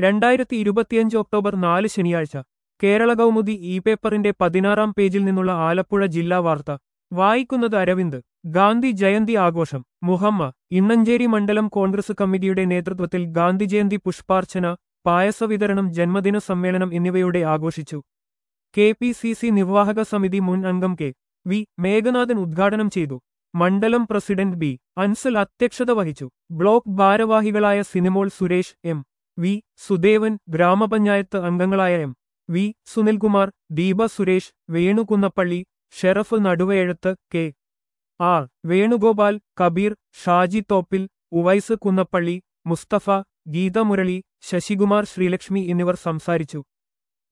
രണ്ടായിരത്തി ഇരുപത്തിയഞ്ച് ഒക്ടോബർ നാല് ശനിയാഴ്ച കേരള കൗമുദി ഇ പേപ്പറിന്റെ പതിനാറാം പേജിൽ നിന്നുള്ള ആലപ്പുഴ ജില്ലാ വാർത്ത വായിക്കുന്നത് അരവിന്ദ് ഗാന്ധി ജയന്തി ആഘോഷം മുഹമ്മ ഇണ്ണഞ്ചേരി മണ്ഡലം കോൺഗ്രസ് കമ്മിറ്റിയുടെ നേതൃത്വത്തിൽ ഗാന്ധി ജയന്തി പുഷ്പാർച്ചന പായസ വിതരണം ജന്മദിന സമ്മേളനം എന്നിവയോടെ ആഘോഷിച്ചു കെ പി സി സി നിർവാഹക സമിതി മുൻ അംഗം കെ വി മേഘനാഥൻ ഉദ്ഘാടനം ചെയ്തു മണ്ഡലം പ്രസിഡന്റ് ബി അൻസൽ അധ്യക്ഷത വഹിച്ചു ബ്ലോക്ക് ഭാരവാഹികളായ സിനിമോൾ സുരേഷ് എം വി സുദേവൻ ഗ്രാമപഞ്ചായത്ത് അംഗങ്ങളായ M V Sunilkumar Deepa Suresh Venukunnappally Sheraf Naduvayezhuth K R Venugopal Kabeer Shaji Thoppil Uvais Kunnappally Mustafa Geethamurali Sasikumar Sreelakshmi എന്നിവർ സംസാരിച്ചു